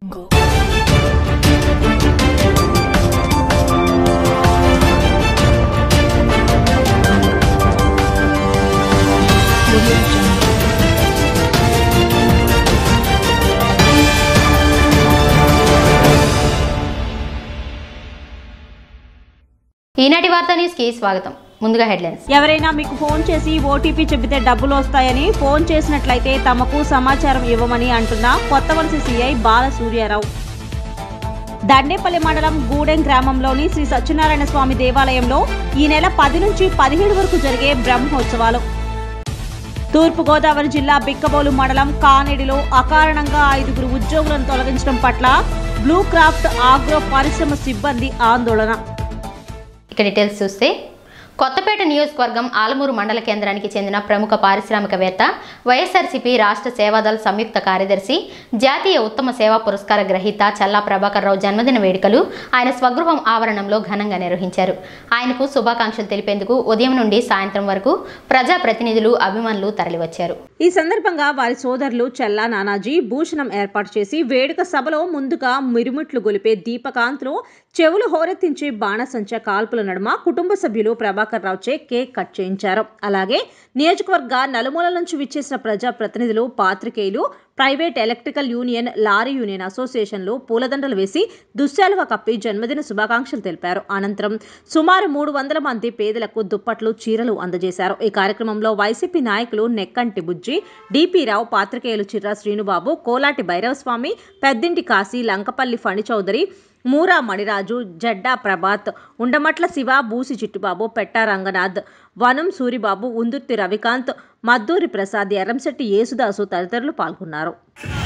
ఈనాటి వార్త న్యూస్కి స్వాగతం ముందుగా హెడ్లైన్స్ ఎవరైనా మీకు ఫోన్ చేసి ఓటీపీ చెబితే డబ్బులు వస్తాయని ఫోన్ చేసినట్లయితే తమకు సమాచారం ఇవ్వమని అంటున్న కొత్తవలస సీఐ బాల సూర్యారావు దండేపల్లి మండలం గూడెం గ్రామంలోని శ్రీ సత్యనారాయణ స్వామి దేవాలయంలో ఈ నెల పది నుంచి పదిహేడు వరకు జరిగే బ్రహ్మోత్సవాలు తూర్పుగోదావరి జిల్లా బిక్కబోలు మండలం కానేడిలో అకారణంగా ఐదుగురు ఉద్యోగులను తొలగించడం పట్ల బ్లూ క్రాఫ్ట్ ఆగ్రో పరిశ్రమ సిబ్బంది ఆందోళన ఇక డీటెయిల్స్ చూస్తే కొత్తపేట నియోజకవర్గం ఆలమూరు మండల కేంద్రానికి చెందిన ప్రముఖ పారిశ్రామికవేత్త వైఎస్ఆర్సీపీ రాష్ట్ర సేవాదళ సంయుక్త కార్యదర్శి జాతీయ ఉత్తమ సేవా పురస్కార గ్రహీత చల్లా ప్రభాకర్ రావు జన్మదిన వేడుకలు ఆయన స్వగృహం ఆవరణంలో ఘనంగా నిర్వహించారు ఆయనకు శుభాకాంక్షలు తెలిపేందుకు ఉదయం నుండి సాయంత్రం వరకు ప్రజాప్రతినిధులు అభిమానులు తరలివచ్చారు ఈ సందర్భంగా వారి సోదరులు చల్లా నానాజీ భూషణం ఏర్పాటు చేసి వేడుక సభలో ముందుగా మిరుమిట్లు గొలిపే దీపకాంత్లో చెవులు హోరెత్తించే బాణసంచ కాల్పుల నడుమ కుటుంబ సభ్యులు ప్రభాకర్ రావుచే కేక్ కట్ చేయించారు అలాగే నియోజకవర్గ నలుమూలల నుంచి విచ్చేసిన ప్రజా ప్రతినిధులు పాత్రికేయులు private electrical union lorry union అసోసియేషన్లు పూలదండలు వేసి దుశ్శాలువ కప్పి జన్మదిన శుభాకాంక్షలు తెలిపారు అనంతరం సుమారు మూడు వందల మంది పేదలకు దుప్పట్లు చీరలు అందజేశారు ఈ కార్యక్రమంలో వైసీపీ నాయకులు నెక్కంటి బుజ్జి డిపి రావు పాత్రికేయులు చిర్రా శ్రీనుబాబు కోలాటి భైరవస్వామి పెద్దింటి కాశీ లంకపల్లి ఫణి చౌదరి మూరా మణిరాజు జడ్డా ప్రభాత్ ఉండమట్ల శివ బూసి చిట్టుబాబు పెట్టా రంగనాథ్ వనం సూరిబాబు ఉందుర్తి రవికాంత్ మద్దూరి ప్రసాద్ ఎర్రంశెట్టి యేసుదాసు తదితరులు పాల్గొన్నారు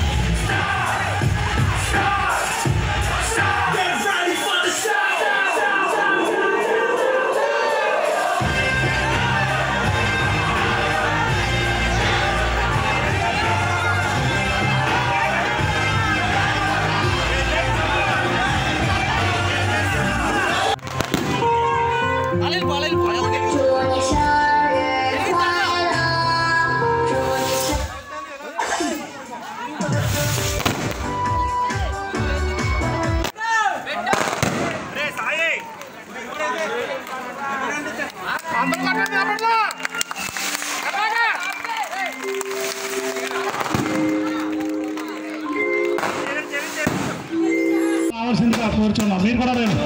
కావాల్సిందిగా కోరుచున్నాం మీరు కూడా రండి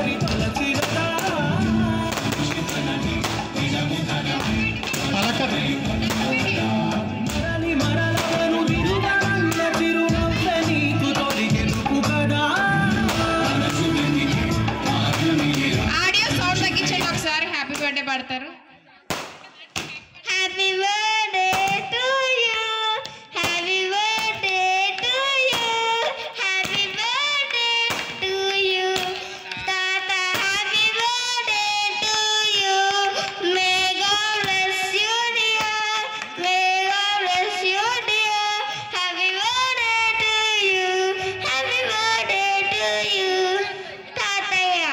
పలకదు ఆడియో సౌండ్ తగ్గించండి ఒకసారి హ్యాపీ బర్త్డే పాడతారు happy birthday to you happy birthday to you happy birthday to you తాత happy birthday to you may God bless you dear may God bless you dear happy birthday to you happy birthday to you తాతయ్య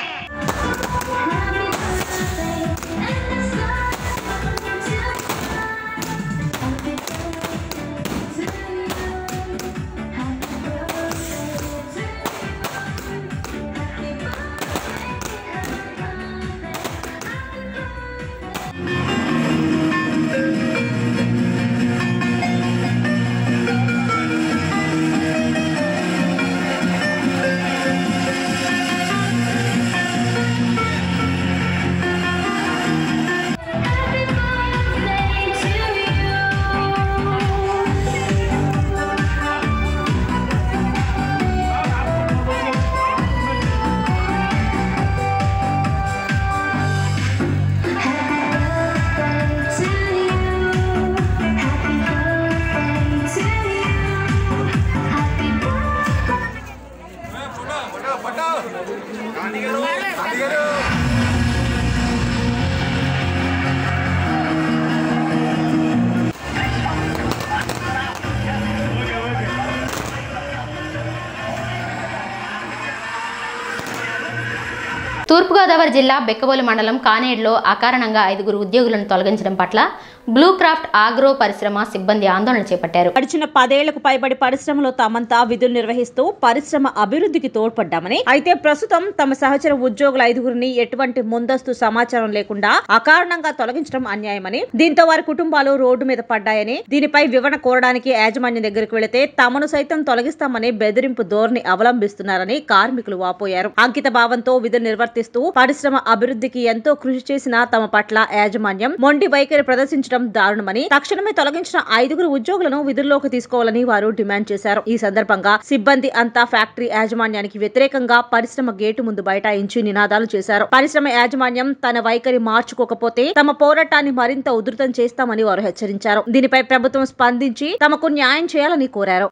తూర్పుగోదావరి జిల్లా బెక్కబోలు మండలం కానేడులో అకారణంగా ఐదుగురు ఉద్యోగులను తొలగించడం పట్ల blue craft agro పరిశ్రమ సిబ్బంది ఆందోళన చేపట్టారు గడిచిన పదేళ్లకు పైబడి పరిశ్రమలో తామంతా విధులు నిర్వహిస్తూ పరిశ్రమ అభివృద్ధికి తోడ్పడ్డామని అయితే ప్రస్తుతం తమ సహచర ఉద్యోగుల ఐదుగురిని ఎటువంటి ముందస్తు సమాచారం లేకుండా అకారణంగా తొలగించడం అన్యాయమని దీంతో వారి కుటుంబాలు రోడ్డు మీద పడ్డాయని దీనిపై వివరణ కోరడానికి యాజమాన్యం దగ్గరకు వెళితే తమను సైతం తొలగిస్తామని బెదిరింపు ధోరణి అవలంబిస్తున్నారని కార్మికులు వాపోయారు అంకిత భావంతో విధులు నిర్వర్తిస్తూ పరిశ్రమ అభివృద్ధికి ఎంతో కృషి చేసిన తమ పట్ల యాజమాన్యం మొండి వైఖరి ప్రదర్శించడం దారుణమని తక్షణమే తొలగించిన ఐదుగురు ఉద్యోగులను విధుల్లోకి తీసుకోవాలని వారు డిమాండ్ చేశారు ఈ సందర్భంగా సిబ్బంది అంతా ఫ్యాక్టరీ యాజమాన్యానికి వ్యతిరేకంగా పరిశ్రమ గేటు ముందు బైఠాయించి నినాదాలు చేశారు పరిశ్రమ యాజమాన్యం తన వైఖరి మార్చుకోకపోతే తమ పోరాటాన్ని మరింత ఉధృతం చేస్తామని వారు హెచ్చరించారు దీనిపై ప్రభుత్వం స్పందించి తమకు న్యాయం చేయాలని కోరారు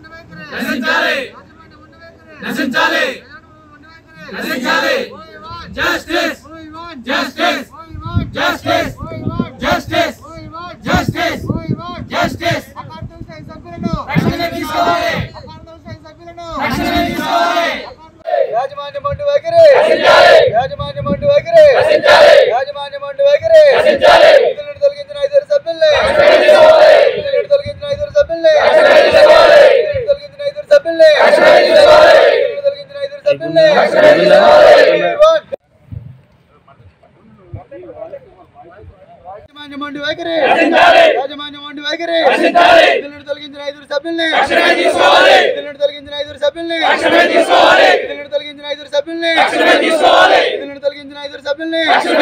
Justice! Justice! Justice! Justice! Justice! Justice! రక్షణ తీసుకోవాలి రక్షణ తీసుకోవాలి యాజమాన్య మండు వైఖరి యాజమాన్య మండు వైఖరి యాజమాన్య మండు వైఖరి విధులను తొలగించిన ఐదుగురు సభ్యుల్ని విధులను తొలగించిన ఐదుగురు సభ్యుల్ని విధులను తొలగించిన ఐదుగురు సభ్యుల్ని విధులను తొలగించిన ఐదుగురు సభ్యుల్ని యాజమాన్య మండు వైఖరి యాజమాన్య మండు వైఖరి విధులను తొలగించిన ఐదుగురు సభ్యుల్ని విధులను తొలగించిన ఐదుగురు సభ్యుల్ని విధులను తొలగించిన ఐదుగురు సభ్యుల్ని విధులను తొలగించిన ఐదుగురు సభ్యుల్ని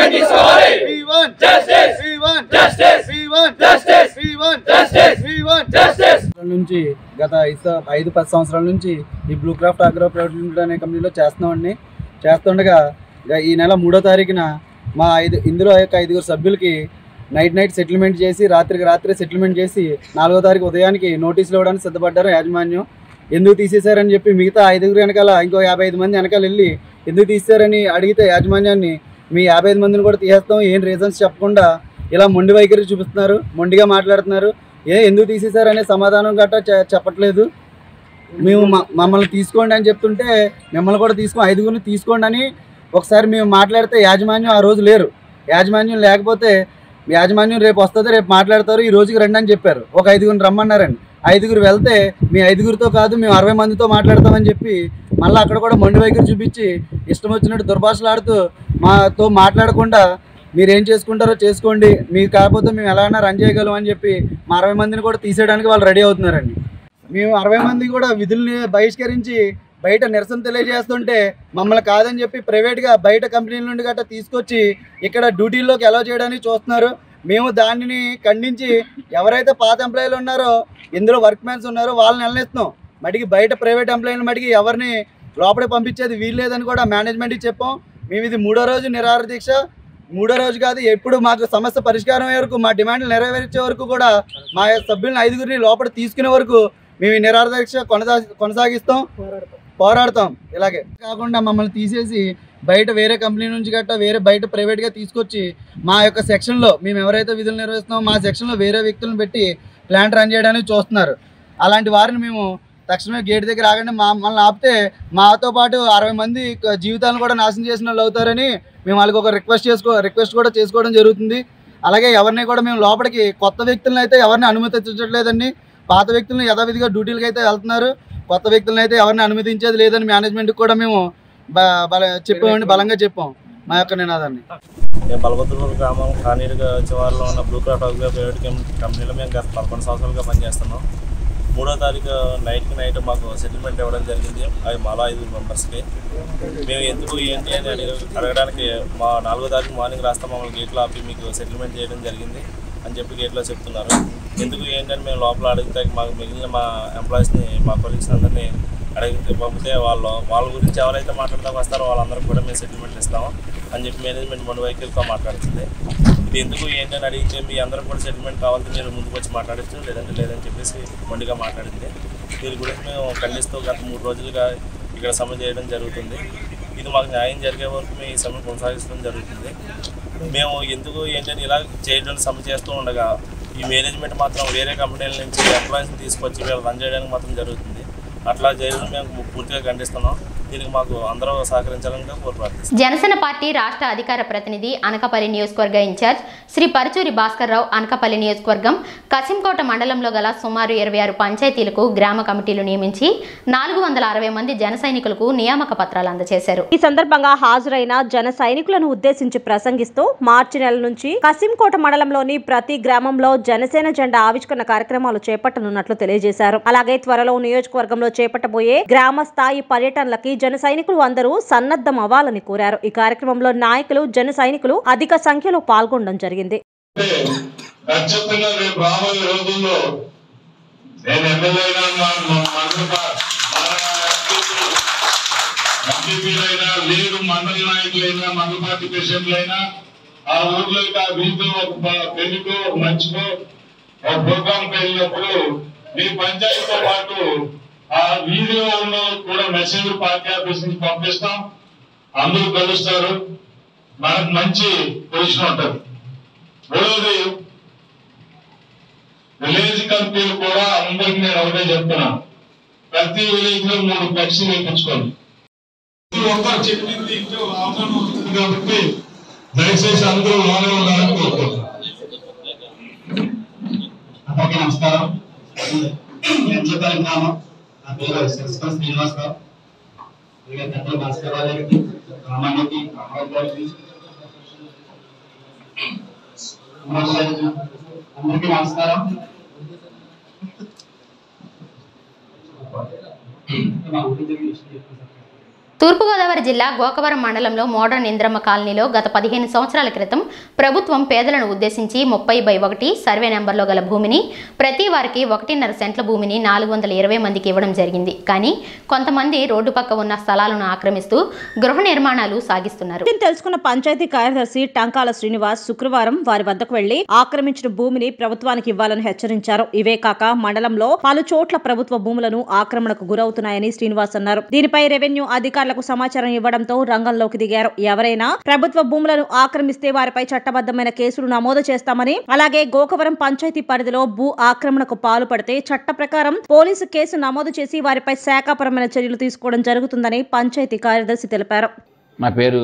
We want justice. We want justice. We want justice. We want justice. We want justice. నుంచి గత ఐదు సం- ఐదు పది సంవత్సరాల నుంచి ఈ blue craft agro private limited అనే కంపెనీలో చేస్తున్నామండి చేస్తుండగా గ- ఈ నెల మూడో తారీఖున మా ఐదు ఇందులో యొక్క ఐదుగురు సభ్యులకి నైట్ నైట్ సెటిల్మెంట్ చేసి రాత్రికి రాత్రి సెటిల్మెంట్ చేసి నాలుగో తారీఖు ఉదయానికి నోటీసులు ఇవ్వడానికి సిద్ధపడ్డారు యాజమాన్యం ఎందుకు తీసేశారని చెప్పి మిగతా ఐదుగురు వెనకాల ఇంకో యాభై ఐదు మంది వెనకాల వెళ్ళి ఎందుకు తీసేశారని అడిగితే యాజమాన్యాన్ని మీ యాభై ఐదు మందిని కూడా తీసేస్తాం ఏం రీజన్స్ చెప్పకుండా ఇలా మొండి వైఖరి చూపిస్తున్నారు మొండిగా మాట్లాడుతున్నారు ఏ ఎందుకు తీసేశారనే సమాధానం గట్రా చె- చెప్పట్లేదు మేము మ- మమ్మల్ని తీసుకోండి అని చెప్తుంటే మిమ్మల్ని కూడా తీసుకో ఐదుగురిని తీసుకోండి అని ఒకసారి మేము మాట్లాడితే యాజమాన్యం ఆ రోజు లేరు యాజమాన్యం లేకపోతే యాజమాన్యం రేపు వస్తుంది రేపు మాట్లాడతారు ఈ రోజుకి రండి అని చెప్పారు ఒక ఐదుగురిని రమ్మన్నారండి ఐదుగురు వెళ్తే మీ ఐదుగురితో కాదు మేము అరవై మందితో మాట్లాడతామని చెప్పి మళ్ళీ అక్కడ కూడా మొండి వైఖరి చూపించి ఇష్టం వచ్చినట్టు దుర్భాషలాడుతూ మాతో మాట్లాడకుండా మీరు ఏం చేసుకుంటారో చేసుకోండి మీకు కాకపోతే మేము ఎలా అయినా రన్ చేయగలం అని చెప్పి మా అరవై మందిని కూడా తీసేయడానికి వాళ్ళు రెడీ అవుతున్నారండి మేము అరవై మంది కూడా విధుల్ని బహిష్కరించి బయట నిరసన తెలియజేస్తుంటే మమ్మల్ని కాదని చెప్పి ప్రైవేట్గా బయట కంపెనీల నుండి గట్రా తీసుకొచ్చి ఇక్కడ డ్యూటీల్లోకి అలౌ చేయడానికి చూస్తున్నారు మేము దానిని ఖండించి ఎవరైతే పాత ఎంప్లాయీలు ఉన్నారో ఇందులో వర్క్ మ్యాన్స్ ఉన్నారో వాళ్ళని వెళ్ళనిస్తున్నాం మటుకి బయట ప్రైవేట్ ఎంప్లాయీలు మటుకి ఎవరిని లోపలికి పంపించేది వీల్లేదని కూడా మేనేజ్మెంట్కి చెప్పాం మేము ఇది మూడో రోజు నిరాహార దీక్ష మూడో రోజు కాదు ఎప్పుడు మాకు సమస్య పరిష్కారం అయ్యే వరకు మా డిమాండ్లు నెరవేర్చే వరకు కూడా మా సభ్యులను ఐదుగురిని లోపల తీసుకునే వరకు మేము ఈ నిరాహార దీక్ష కొనసా కొనసాగిస్తాం పోరాడతాం ఇలాగే కాకుండా మమ్మల్ని తీసేసి బయట వేరే కంపెనీ నుంచి గట్టా వేరే బయట ప్రైవేట్గా తీసుకొచ్చి మా యొక్క సెక్షన్లో మేము ఎవరైతే విధులు నిర్వహిస్తున్నామో మా సెక్షన్లో వేరే వ్యక్తులను పెట్టి ప్లాంట్ రన్ చేయడానికి చూస్తున్నారు అలాంటి వారిని మేము తక్షణమే గేట్ దగ్గర ఆగండి మా మమ్మల్ని ఆపితే మాతో పాటు అరవై మంది క- జీవితాలను కూడా నాశనం చేసిన వాళ్ళు అవుతారని మేము వాళ్ళకి ఒక రిక్వెస్ట్ చేసుకో రిక్వెస్ట్ కూడా చేసుకోవడం జరుగుతుంది అలాగే ఎవరిని కూడా మేము లోపలికి కొత్త వ్యక్తులను అయితే ఎవరిని అనుమతించట్లేదండి పాత వ్యక్తులను యథావిధిగా డ్యూటీలకి అయితే వెళ్తున్నారు కొత్త వ్యక్తులను అయితే ఎవరిని అనుమతించేది లేదని మేనేజ్మెంట్కి కూడా మేము బ బల చెప్పామండి బలంగా చెప్పాం మా యొక్క నినాదాన్ని మేము బలభద్రపురం గ్రామం కానీరుగా చివరిలో ఉన్న బ్లూ క్రాఫ్ట్ అగ్రో ప్రైవేట్ కం- కంపెనీలో మేము గత పదకొండు సంవత్సరాలుగా పనిచేస్తున్నాం మూడో తారీఖు నైట్కి నైట్ మాకు సెటిల్మెంట్ ఇవ్వడం జరిగింది అవి మాలో ఐదు మెంబర్స్కి మేము ఎందుకు ఏంటి అని అడిగ అడగడానికి మా నాలుగో తారీఖు మార్నింగ్ రాస్తాం మమ్మల్ని గేట్లో ఆపి మీకు సెటిల్మెంట్ చేయడం జరిగింది అని చెప్పి గేట్లో చెప్తున్నారు ఎందుకు ఏంటని మేము లోపల అడిగితే మాకు మిగిలిన మా ఎంప్లాయీస్ని మా కొలీగ్స్ అందరినీ అడిగితే పంపితే వాళ్ళు వాళ్ళ గురించి ఎవరైతే మాట్లాడదాం వస్తారో వాళ్ళందరికీ కూడా మేము సెటిల్మెంట్ ఇస్తాము అని చెప్పి మేనేజ్మెంట్ మన వైఖరితో మాట్లాడుతుంది ఇది ఎందుకు ఏంటని అడిగితే మీ అందరూ కూడా సెటిల్మెంట్ కావాలంటే మీరు ముందుకు వచ్చి మాట్లాడచ్చు లేదంటే లేదని చెప్పేసి మొండిగా మాట్లాడింది దీని గురించి మేము ఖండిస్తూ గత మూడు రోజులుగా ఇక్కడ సమ్మె చేయడం జరుగుతుంది ఇది మాకు న్యాయం జరిగే వరకు మేము ఈ సమ్మె కొనసాగించడం జరుగుతుంది మేము ఎందుకు ఏంటని ఇలా చేయడం సమ్మె చేస్తూ ఉండగా ఈ మేనేజ్మెంట్ మాత్రం వేరే కంపెనీల నుంచి ఎంప్లాయీస్ని తీసుకొచ్చి వీళ్ళు రన్ చేయడానికి మాత్రం జరుగుతుంది అట్లా చేయడం మేము పూర్తిగా ఖండిస్తున్నాం దీనికి మాకు అందరూ సహకరించాలని కోరి ప్రార్థిస్తున్నాం జనసేన పార్టీ రాష్ట్ర అధికార ప్రతినిధి అనకపల్లి నియోజకవర్గ ఇన్ఛార్జ్ శ్రీ పరుచూరి భాస్కర్ రావు అనకపల్లి నియోజకవర్గం కసింకోట మండలంలో గల సుమారు ఇరవై ఆరు పంచాయతీలకు గ్రామ కమిటీలు నియమించి నాలుగు వందల అరవై మంది జన సైనికులకు నియామక పత్రాలు అందజేశారు ఈ సందర్భంగా హాజరైన జన సైనికులను ఉద్దేశించి ప్రసంగిస్తూ మార్చి నెల నుంచి కసింకోట మండలంలోని ప్రతి గ్రామంలో జనసేన జెండా ఆవిష్కరణ కార్యక్రమాలు చేపట్టనున్నట్లు తెలియజేశారు అలాగే త్వరలో నియోజకవర్గంలో చేపట్టబోయే గ్రామ స్థాయి పర్యటనలకి జన సైనికులు అందరూ సన్నద్ధం అవ్వాలని కోరారు ఈ కార్యక్రమంలో నాయకులు జన సైనికులు అధిక సంఖ్యలో పాల్గొనడం జరిగింది ఖచ్చితంగా రేపు రాబోయే రోజుల్లో నేను ఎమ్మెల్యేగా ఎంపీలైనా లేదు మండల నాయకులైనా మండల పార్టీ ప్రెసిడెంట్లైనా ఆ ఊర్లోకి ఆ వీధిలో ఒక ప- పెళ్లికో ఒక మంచికో ఒక ప్రోగ్రామ్ వెళ్ళినప్పుడు మీ పంచాయతీతో పాటు ఆ వీధిలో ఉన్న వాళ్ళకి కూడా మెసేజ్ పార్టీ ఆఫీస్ నుంచి పంపిస్తాం అందరూ కలుస్తారు మనకు మంచి పొజిషన్ ఉంటుంది మూడవది విలేజ్ కమిటీలు కూడా అందరికి నేను ఒకటే చెప్తున్నా ప్రతి విలేజ్ లో మూడు ఫ్లెక్సీ వేయించుకోండి ప్రతి ఒక్కరు చెప్పింది ఇంట్లో అవగాహన ఉంటుంది కాబట్టి దయచేసి అందరూ లోనే ఉండాలని కోరుకుంటున్నాను అందరికీ నమస్కారం ఎంచపల్లి గ్రామం నా పేరు శశికల్ శ్రీనివాసరావు అలాగే పెద్దల భాస్కర్ రావు గారికి రామానికి రామారావు గారికి రామారావు గారికి అందరికీ నమస్కారం మా ఊరికి జరిగిన విషయం చెప్తాను సార్. తూర్పుగోదావరి జిల్లా గోకవరం మండలంలో మోడర్న్ ఇంద్రమ్మ కాలనీలో గత పదిహేను సంవత్సరాల క్రితం ప్రభుత్వం పేదలను ఉద్దేశించి ముప్పై బై ఒకటి సర్వే నెంబర్లో గల భూమిని ప్రతి వారికి ఒకటిన్నర సెంట్ల భూమిని నాలుగు వందల ఇరవై మందికి ఇవ్వడం జరిగింది కానీ కొంతమంది రోడ్డు పక్క ఉన్న స్థలాలను ఆక్రమిస్తూ గృహ నిర్మాణాలు సాగిస్తున్నారు విషయం తెలుసుకున్న పంచాయతీ కార్యదర్శి టంకాల శ్రీనివాస్ శుక్రవారం వారి వద్దకు వెళ్లి ఆక్రమించిన భూమిని ప్రభుత్వానికి ఇవ్వాలని హెచ్చరించారు ఇవే కాక మండలంలో పలు చోట్ల ప్రభుత్వ భూములను ఆక్రమణకు గురవుతున్నాయని శ్రీనివాస్ అన్నారు దీనిపై రెవెన్యూ అధికారులకు సమాచారం ఇవ్వడంతో రంగంలోకి దిగారు ఎవరైనా ప్రభుత్వ భూములను ఆక్రమిస్తే వారిపై చట్టబద్ధమైన కేసులు నమోదు చేస్తామని అలాగే గోకవరం పంచాయతీ పరిధిలో భూ ఆక్రమణకు పాల్పడితే చట్ట ప్రకారం పోలీసు కేసు నమోదు చేసి వారిపై శాఖాపరమైన చర్యలు తీసుకోవడం జరుగుతుందని పంచాయతీ కార్యదర్శి తెలిపారు నా పేరు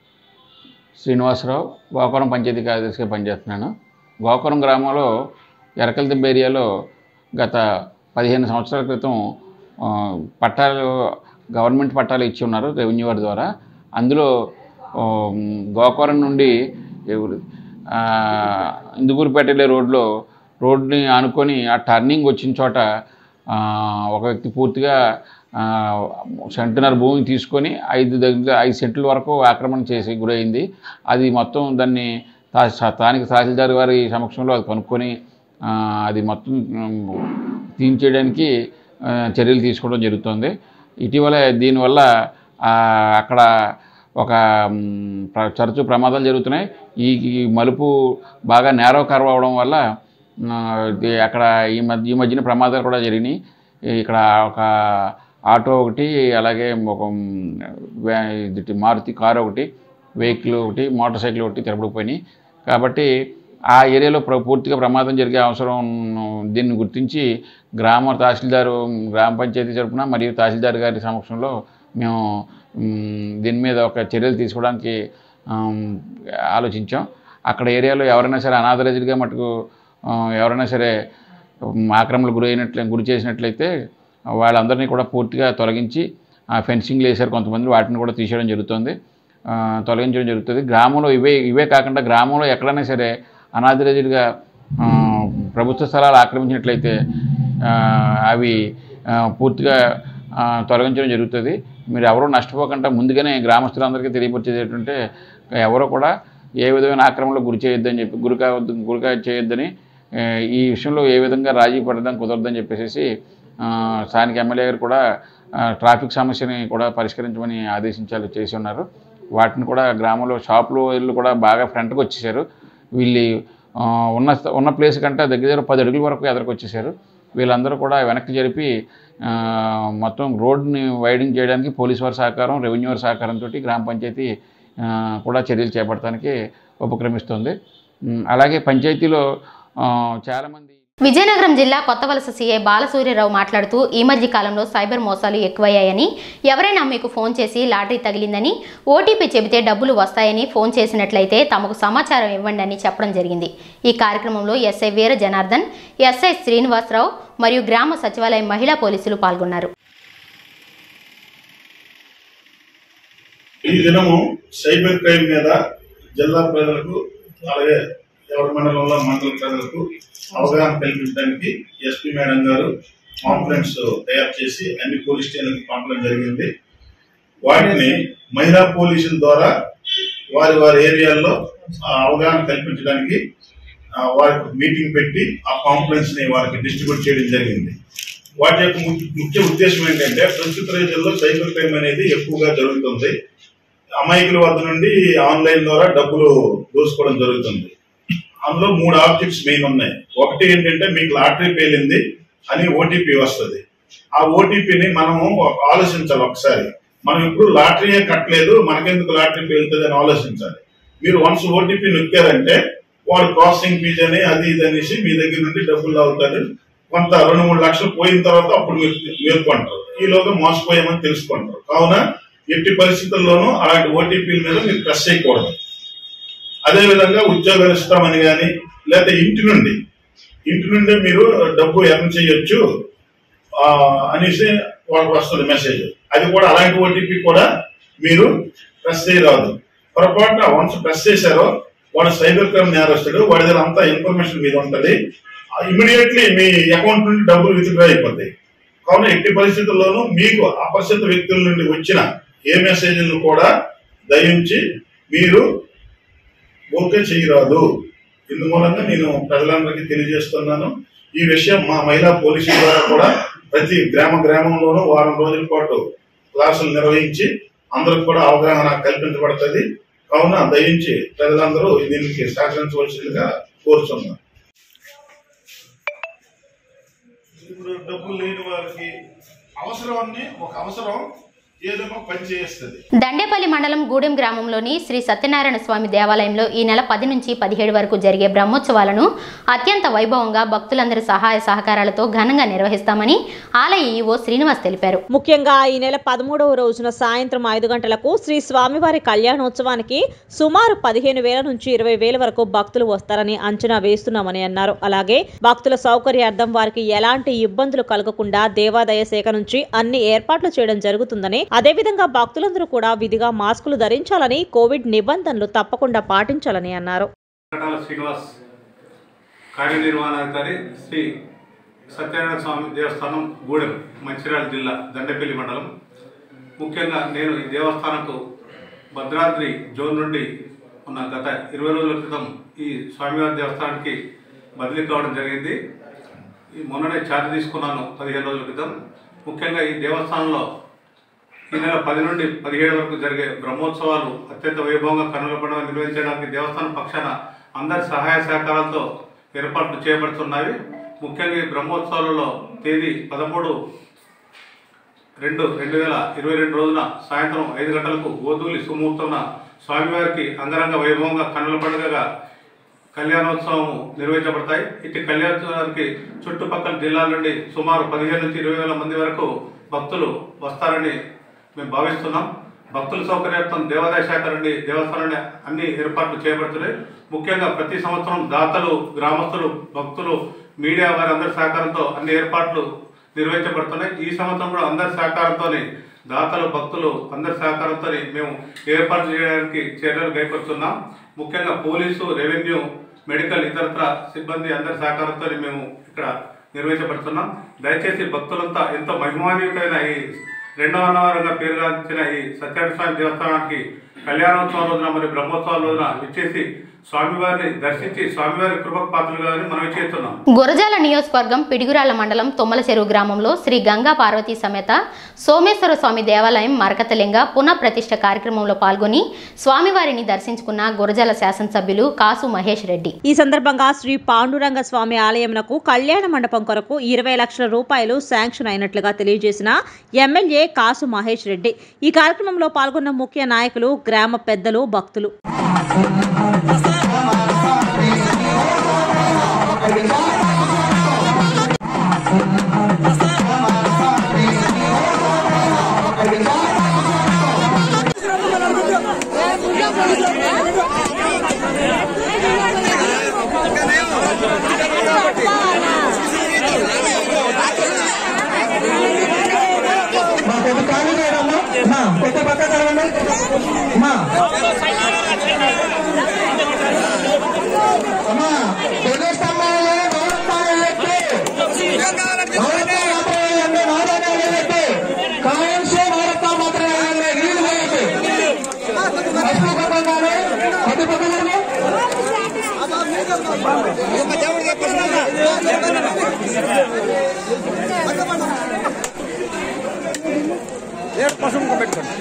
శ్రీనివాసరావు గోకవరం పంచాయతీ కార్యదర్శిగా పనిచేస్తున్నాను గోకవరం గ్రామంలో ఎరకలదిబ్బ ఏరియాలో గత పదిహేను సంవత్సరాల క్రితం ఆ, పట్టాలు గవర్నమెంట్ పట్టాలు ఇచ్చి ఉన్నారు రెవెన్యూ వారి ద్వారా అందులో ఆ, గోకవరం నుండి ఎవరు ఆ, ఇందుకూరుపేట వెళ్ళే రోడ్లో రోడ్ని ఆనుకొని ఆ టర్నింగ్ వచ్చిన చోట ఆ, ఒక వ్యక్తి పూర్తిగా ఆ, సెంటున్నర భూమిని తీసుకొని ఐదు దగ్గర ఐదు సెంట్ల వరకు ఆక్రమణ చేసి గురైంది అది మొత్తం దాన్ని తా- స్థానిక తహసీల్దార్ వారి సమక్షంలో అది కనుక్కొని ఆ, అది మొత్తం ఉమ్, తీయించేయడానికి ఆ, చర్యలు తీసుకోవడం జరుగుతుంది ఇటీవల దీనివల్ల ఆ, అక్కడ ఒక మ్, ప్ర- తరచూ ప్రమాదాలు జరుగుతున్నాయి ఈ ఈ మలుపు బాగా నేరో కర్వ్ అవడం వల్ల ఆ, ఇది అక్కడ ఈ మధ్య ఈ మధ్యన ప్రమాదాలు కూడా జరిగినాయి ఇక్కడ ఒక ఆటో ఒకటి అలాగే ఒక మ్, వ్యా- ఇది మారుతి కారు ఒకటి వెహికల్ ఒకటి మోటార్ సైకిల్ ఒకటి తిరపడిపోయినాయి కాబట్టి ఆ ఏరియాలో ప్ర- పూర్తిగా ప్రమాదం జరిగే అవసరం దీన్ని గుర్తించి గ్రామ తహసీల్దారు గ్రామ పంచాయతీ తరపున మరియు తహసీల్దార్ గారి సమక్షంలో మేము మ్, దీని మీద ఒక చర్యలు తీసుకోవడానికి ఆమ్, ఆలోచించాం అక్కడ ఏరియాలో ఎవరైనా సరే అనాథరైజ్డ్గా మటుకు ఆ, ఎవరైనా సరే ఉమ్, ఆక్రమణకు గురి అయినట్లే గురి చేసినట్లయితే వాళ్ళందరినీ కూడా పూర్తిగా తొలగించి ఆ ఫెన్సింగ్లు వేశారు కొంతమంది వాటిని కూడా తీసేయడం జరుగుతుంది ఆ, తొలగించడం జరుగుతుంది గ్రామంలో ఇవే ఇవే కాకుండా గ్రామంలో ఎక్కడైనా సరే అనాథరైజ్డ్గా ఆ, ప్రభుత్వ స్థలాలు ఆక్రమించినట్లయితే ఆ, అవి ఆ, పూర్తిగా ఆ, తొలగించడం జరుగుతుంది మీరు ఎవరూ నష్టపోకుండా ముందుగానే గ్రామస్తులందరికీ తెలియపరిచేది ఏంటంటే ఎవరో కూడా ఏ విధమైన ఆక్రమణలో గురి చేయొద్దని చెప్పి గురి కావద్దు గురి కా- చేయొద్దని ఆ, ఈ విషయంలో ఏ విధంగా రాజీ పడడం కుదరదని చెప్పేసి ఆ, స్థానిక ఎమ్మెల్యే గారు కూడా ఆ, ట్రాఫిక్ సమస్యని కూడా పరిష్కరించమని ఆదేశించాలి చేసి ఉన్నారు వాటిని కూడా గ్రామంలో షాపులు ఇళ్ళు కూడా బాగా ఫ్రంట్కి వచ్చేసారు వీళ్ళు ఆ, ఉన్న స్థ- ఉన్న ప్లేస్ కంటే దగ్గర దగ్గర పది అడుగుల వరకు ఎదరికి వచ్చేసారు వీళ్ళందరూ కూడా వెనక్కి జరిపి ఆ, మొత్తం రోడ్ని వైడింగ్ చేయడానికి పోలీస్ వారి సహకారం రెవెన్యూ వారి సహకారంతో గ్రామ పంచాయతీ ఆ, కూడా చర్యలు చేపట్టడానికి ఉపక్రమిస్తుంది ఉమ్, అలాగే పంచాయతీలో ఆ, చాలామంది విజయనగరం జిల్లా కొత్తవలస సీఐ బాలసూర్యరావు మాట్లాడుతూ ఈ మధ్య కాలంలో సైబర్ మోసాలు ఎక్కువయ్యాయని ఎవరైనా మీకు ఫోన్ చేసి లాటరీ తగిలిందని ఓటీపీ చెబితే డబ్బులు వస్తాయని ఫోన్ చేసినట్లయితే తమకు సమాచారం ఇవ్వండి అని చెప్పడం జరిగింది ఈ కార్యక్రమంలో ఎస్ఐ వీర జనార్దన్ ఎస్ఐ శ్రీనివాసరావు మరియు గ్రామ సచివాలయం మహిళా పోలీసులు పాల్గొన్నారు ఈ దినము సైబర్ క్రైమ్ మీద జిల్లా ప్రజలకు అలాగే ఎవరి మండలంలో మండల ప్రజలకు అవగాహన కల్పించడానికి ఎస్పీ మేడం గారు కాంప్లైంట్స్ తయారు చేసి అన్ని పోలీస్ స్టేషన్లకు పంపడం జరిగింది వాటిని మహిళా పోలీసుల ద్వారా వారి వారి ఏరియాల్లో ఆ, అవగాహన కల్పించడానికి ఆ, వారికి మీటింగ్ పెట్టి ఆ కాంప్లైంట్స్ ని వారికి డిస్ట్రిబ్యూట్ చేయడం జరిగింది వాటి యొక్క ము- ముఖ్య ఉద్దేశం ఏంటంటే ప్రస్తుత రోజుల్లో సైబర్ క్రైమ్ అనేది ఎక్కువగా జరుగుతుంది అమాయకుల వద్ద నుండి ఆన్లైన్ ద్వారా డబ్బులు దోసుకోవడం జరుగుతుంది అందులో మూడు ఆబ్జెక్ట్స్ మెయిన్ ఉన్నాయి ఒకటి ఏంటంటే మీకు లాటరీ పేలింది అని ఓటీపీ వస్తుంది ఆ ఓటీపీని మనము ఒక- ఆలోచించాలి ఒకసారి మనం ఇప్పుడు లాటరీయే కట్టలేదు మనకెందుకు లాటరీ పేలుతుంది అని ఆలోచించాలి మీరు వన్స్ ఓటీపీ నొక్కారంటే వాడు ప్రాసెసింగ్ ఫీజ్ అని అది ఇది అనేసి మీ దగ్గర నుండి డబ్బులు అవుతాడు కొంత రెండు మూడు లక్షలు పోయిన తర్వాత అప్పుడు మీరు మేల్కొంటారు ఈలోగా మోసపోయామని తెలుసుకుంటారు కావున ఎట్టి పరిస్థితుల్లోనూ అలాంటి ఓటీపీల మీద మీరు ప్రెస్ చేయకూడదు అదే విధంగా ఉద్యోగాలు ఇస్తామని కానీ లేకపోతే ఇంటి నుండి ఇంటి నుండి మీరు డబ్బు ఎర్న్ చేయొచ్చు ఆ, అనేసి వాళ్ళకి వస్తుంది మెసేజ్ అది కూడా అలాంటి ఓటీపీ కూడా మీరు ప్రెస్ చేయరాదు పొరపాటున వన్స్ ప్రెస్ చేశారో వాడు సైబర్ క్రైమ్ నేరస్తుడు వాడి దగ్గర అంతా ఇన్ఫర్మేషన్ మీద ఉంటుంది ఇమీడియట్లీ మీ అకౌంట్ నుండి డబ్బులు విత్డ్రా అయిపోతాయి కావున ఎట్టి పరిస్థితుల్లోనూ మీకు అపరిచిత వ్యక్తుల నుండి వచ్చిన ఏ మెసేజ్లను కూడా దయించి మీరు ఓకే చేయరాదు ఇందుమూలంగా నేను ప్రజలందరికీ తెలియజేస్తున్నాను ఈ విషయం మా మహిళా పోలీసుల ద్వారా కూడా ప్రతి గ్రామ గ్రామంలోనూ వారం రోజుల పాటు క్లాసులు నిర్వహించి అందరికి కూడా అవగాహన కల్పించబడుతుంది కావున దయించి ప్రజలందరూ దీనికి సహకరించవలసిందిగా కోరుతున్నాను ఇప్పుడు డబ్బులు లేని వారికి అవసరాన్ని ఒక అవసరం ఏదైనా పని చేస్తుంది దండేపల్లి మండలం గూడెం గ్రామంలోని శ్రీ సత్యనారాయణ స్వామి దేవాలయంలో ఈ నెల పది నుంచి పదిహేడు వరకు జరిగే బ్రహ్మోత్సవాలను అత్యంత వైభవంగా భక్తులందరి సహాయ సహకారాలతో ఘనంగా నిర్వహిస్తామని ఆలయ ఈవో శ్రీనివాస్ తెలిపారు ముఖ్యంగా ఈ నెల పదమూడవ రోజున సాయంత్రం ఐదు గంటలకు శ్రీ స్వామివారి కళ్యాణోత్సవానికి సుమారు పదిహేను వేల నుంచి ఇరవై వేల వరకు భక్తులు వస్తారని అంచనా వేస్తున్నామని అన్నారు అలాగే భక్తుల సౌకర్యార్థం వారికి ఎలాంటి ఇబ్బందులు కలగకుండా దేవాదాయ శాఖ నుంచి అన్ని ఏర్పాట్లు చేయడం జరుగుతుందని అదేవిధంగా భక్తులందరూ కూడా విధిగా మాస్కులు ధరించాలని కోవిడ్ నిబంధనలు తప్పకుండా పాటించాలని అన్నారు కటాల శ్రీనివాస్ కార్యనిర్వహణాధికారి శ్రీ సత్యనారాయణ స్వామి దేవస్థానం గూడెం మంచిర్యాల జిల్లా దండపల్లి మండలం ముఖ్యంగా నేను ఈ దేవస్థానంకు భద్రాద్రి జోన్ నుండి ఉన్న గత ఇరవై రోజుల క్రితం ఈ స్వామివారి దేవస్థానానికి బదిలీ కావడం జరిగింది ఈ మొన్ననే ఛార్జ్ తీసుకున్నాను పదిహేను రోజుల క్రితం ముఖ్యంగా ఈ దేవస్థానంలో ఈ నెల పది నుండి పదిహేడు వరకు జరిగే బ్రహ్మోత్సవాలు అత్యంత వైభవంగా కన్నుల పండుగ నిర్వహించడానికి దేవస్థానం పక్షాన అందరి సహాయ సహకారాలతో ఏర్పాట్లు చేయబడుతున్నాయి ముఖ్యంగా ఈ బ్రహ్మోత్సవాలలో తేదీ పదమూడు రెండు రెండు వేల ఇరవై రెండు రోజున సాయంత్రం ఐదు గంటలకు గోధూలి సుముహూర్తమున స్వామివారికి అంగరంగ వైభవంగా కన్నుల పండుగగా కళ్యాణోత్సవం నిర్వహించబడతాయి ఇటు కళ్యాణోత్సవానికి చుట్టుపక్కల జిల్లాల నుండి సుమారు పదిహేను నుంచి ఇరవై వేల మంది వరకు భక్తులు వస్తారని మేము భావిస్తున్నాం భక్తుల సౌకర్యార్థం దేవాదాయ శాఖ నుండి దేవస్థానం నుండి అన్ని ఏర్పాట్లు చేయబడుతున్నాయి ముఖ్యంగా ప్రతి సంవత్సరం దాతలు గ్రామస్తులు భక్తులు మీడియా వారి అందరి సహకారంతో అన్ని ఏర్పాట్లు నిర్వహించబడుతున్నాయి ఈ సంవత్సరం కూడా అందరి సహకారంతోనే దాతలు భక్తులు అందరి సహకారంతో మేము ఏర్పాటు చేయడానికి చర్యలు కైకొస్తున్నాం ముఖ్యంగా పోలీసు రెవెన్యూ మెడికల్ ఇతరత్ర సిబ్బంది అందరి సహకారంతో మేము ఇక్కడ నిర్వహించబడుతున్నాం దయచేసి భక్తులంతా ఎంతో మహిమాన్వితమైన ఈ రెండవ అన్నవరంగా పేరుగాంచిన ఈ సత్యనారాయణ స్వామి దేవస్థానానికి కళ్యాణోత్సవం రోజున మరియు బ్రహ్మోత్సవం రోజున ఇచ్చేసి స్వామివారిని దర్శించి స్వామివారి కృపకు పాత్రలుగా మనం చేస్తున్నాం గురజాల నియోజకవర్గం పిడుగురాళ్ల మండలం తుమ్మల చెరువు గ్రామంలో శ్రీ గంగా పార్వతీ సమేత సోమేశ్వర స్వామి దేవాలయం మరకతలింగ పునః ప్రతిష్ఠ కార్యక్రమంలో పాల్గొని స్వామివారిని దర్శించుకున్న గురజాల శాసనసభ్యులు కాసు మహేష్ రెడ్డి ఈ సందర్భంగా శ్రీ పాండురంగ స్వామి ఆలయంనకు కళ్యాణ మండపం కొరకు ఇరవై లక్షల రూపాయలు శాంక్షన్ అయినట్లుగా తెలియజేసిన ఎమ్మెల్యే కాసు మహేష్ రెడ్డి ఈ కార్యక్రమంలో పాల్గొన్న ముఖ్య నాయకులు గ్రామ పెద్దలు భక్తులు Thank you. మా కొద్ది ఖాళీ చేయడమ్మా మా కొద్ది పక్క కలవండి మా అమ్మా తొలి స్తంభాలలో గౌరవ స్థానాలు ఎక్కి గౌరవ మాత్రమే నారాయణ ఎక్కి కాయన్సే భారత మాత్రమే నీళ్ళు వేయండి పసుపు పక్కగానే కొద్ది పక్కగానే పసుపు పెట్టుకోండి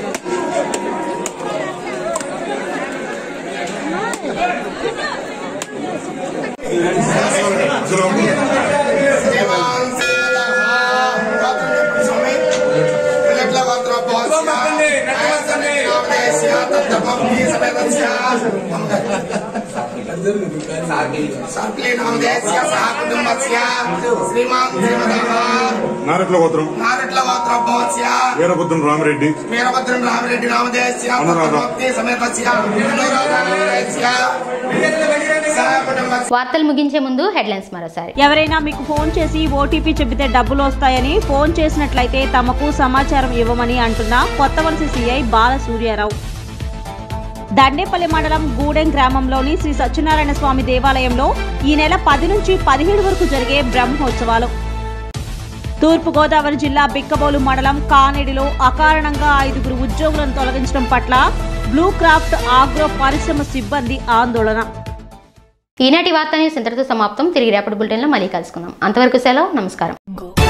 శ్రీమాన్ శ్రీమదः నారట్ల గోత్రం నారట్ల గోత్రోద్భవస్య వీరభద్రం రామిరెడ్డి వీరభద్రం రామరెడ్డి నామధేయస్య అనురాధ. భక్తి సమేతస్య అనురాధస్య సహకుటుంబస్య వార్తలు ముగించే ముందు హెడ్లైన్స్ మరోసారి ఎవరైనా మీకు ఫోన్ చేసి ఓటీపీ చెబితే డబ్బులు వస్తాయని ఫోన్ చేసినట్లయితే తమకు సమాచారం ఇవ్వమని అంటున్న కొత్తవలస సీఐ బాల సూర్యారావు దండేపల్లి మండలం గూడెం గ్రామంలోని శ్రీ సత్యనారాయణ స్వామి దేవాలయంలో ఈ నెల పది నుంచి పదిహేడు వరకు జరిగే బ్రహ్మోత్సవాలు తూర్పుగోదావరి జిల్లా బిక్కబోలు మండలం కానేడిలో అకారణంగా ఐదుగురు ఉద్యోగులను తొలగించడం పట్ల బ్లూ క్రాఫ్ట్ ఆగ్రో పరిశ్రమ సిబ్బంది ఆందోళన ఈనాటి వార్త న్యూస్ ఇంతటితో సమాప్తం తిరిగి రేపటి బులెటిన్లో మళ్ళీ కలుసుకుందాం అంతవరకు సెలవు నమస్కారం